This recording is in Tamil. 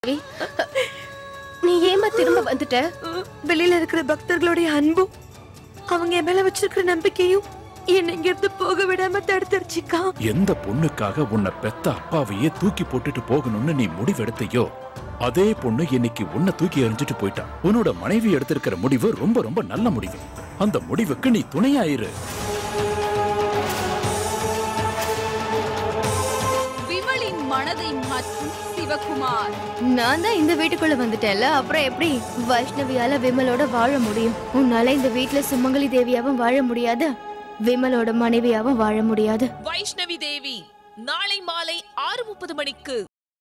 தேவி, நீ ஏமா திரும்ப வந்துட்ட வெளியில இருக்கிற பக்தர்களுடைய அன்பும் அவங்க என் மேல வச்சிருக்கிற நம்பிக்கையும் என்னை இங்க இருந்து போக விடாம தடுத்துருச்சுக்கா எந்த பொண்ணுக்காக உன்னை பெத்த அப்பாவையே தூக்கி போட்டுட்டு போகணும்னு நீ முடிவெடுத்தையோ அதே பொண்ணு இன்னைக்கு உன்னை தூக்கி எறிஞ்சிட்டு போயிட்டா உன்னோட மனைவி எடுத்திருக்கிற முடிவு ரொம்ப ரொம்ப நல்ல முடிவு அந்த முடிவுக்கு நீ துணையாயிரு விமலின் மனதை மாற்றும் சிவகுமார் நான் தான் இந்த வீட்டுக்குள்ள வந்துட்டேன்ல அப்புறம் எப்படி வைஷ்ணவியால விமலோட வாழ முடியும் உன்னால இந்த வீட்ல சுமங்கலி தேவியாவும் வாழ முடியாது விமலோட மனைவியாவும் வாழ முடியாது வைஷ்ணவி தேவி நாளை மாலை ஆறு முப்பது மணிக்கு